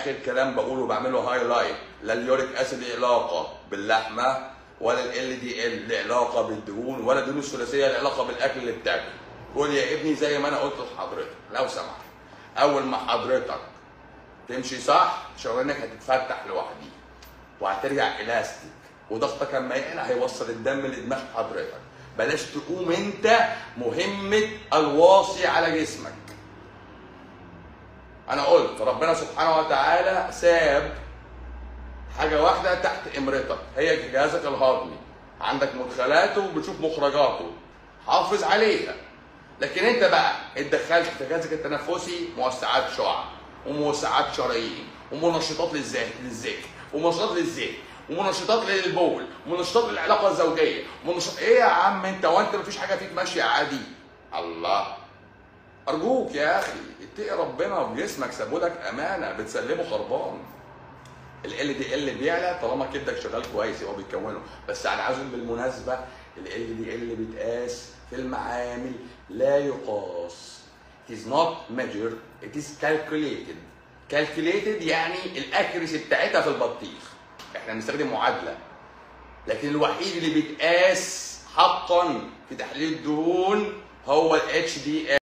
اخر كلام بقوله بعمله هايلايت لا اليوريك اسيد له علاقه باللحمه ولا ال دي ال له علاقه بالدهون ولا الدهون الثلاثيه له علاقه بالاكل اللي بتاكله قول يا ابني زي ما انا قلت لحضرتك لو سمحت اول ما حضرتك تمشي صح شرايينك هتتفتح لوحديها وهترجع الاستيك وضغطك لما يعلى هيوصل الدم لدماغ حضرتك بلاش تقوم انت مهمه الواصي على جسمك انا قلت ربنا سبحانه وتعالى ساب حاجه واحده تحت امرتك هي جهازك الهضمي عندك مدخلاته وبتشوف مخرجاته حافظ عليها لكن انت بقى اتدخلت في جهازك التنفسي موسعات شعاع وموسعات شرايين ومنشطات للذات للذكر ومنشطات للذهن ومنشطات للبول ومنشطات للعلاقه الزوجيه ومنشط... ايه يا عم انت وانت مفيش حاجه فيك ماشيه عادي الله ارجوك يا اخي اتقي ربنا بجسمك سابولك امانه بتسلمه خربان ال دي ال بيعلى طالما كبدك شغال كويس هو بيكونه بس انا عايزهم بالمناسبه ال دي ال بيتقاس في المعامل لا يقاس it is not measured it is calculated calculated يعني الاكيرسي بتاعتها في البطيخ احنا بنستخدم معادله لكن الوحيد اللي بيتقاس حقا في تحليل الدهون هو الاتش دي